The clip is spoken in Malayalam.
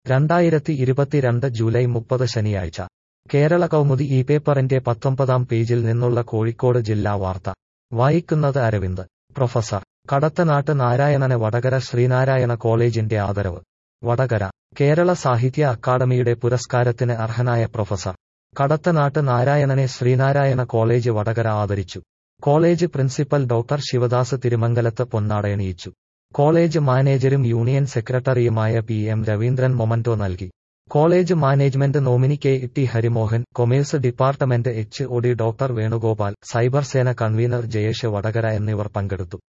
രണ്ടായിരത്തി ഇരുപത്തിരണ്ട് ജൂലൈ മുപ്പത് ശനിയാഴ്ച കേരള കൗമുദി ഈ പേപ്പറിന്റെ പത്തൊമ്പതാം പേജിൽ നിന്നുള്ള കോഴിക്കോട് ജില്ലാ വാർത്ത വായിക്കുന്നത് അരവിന്ദ് പ്രൊഫസർ കടത്തനാട്ട് നാരായണന് വടകര ശ്രീനാരായണ കോളേജിന്റെ ആദരവ് വടകര കേരള സാഹിത്യ അക്കാദമിയുടെ പുരസ്കാരത്തിന് അർഹനായ പ്രൊഫസർ കടത്തനാട്ട് നാരായണനെ ശ്രീനാരായണ കോളേജ് വടകര ആദരിച്ചു college principal doctor Sivadas Thirumangalath പൊന്നാടയണിയിച്ചു കോളേജ് മാനേജരും യൂണിയൻ സെക്രട്ടറിയുമായ പി എം രവീന്ദ്രൻ മൊമന്റോ നൽകി college management nominee K T Harimohan commerce department H O D doctor Venugopal cyber സേന കൺവീനർ ജയേഷ് വടകര എന്നിവർ പങ്കെടുത്തു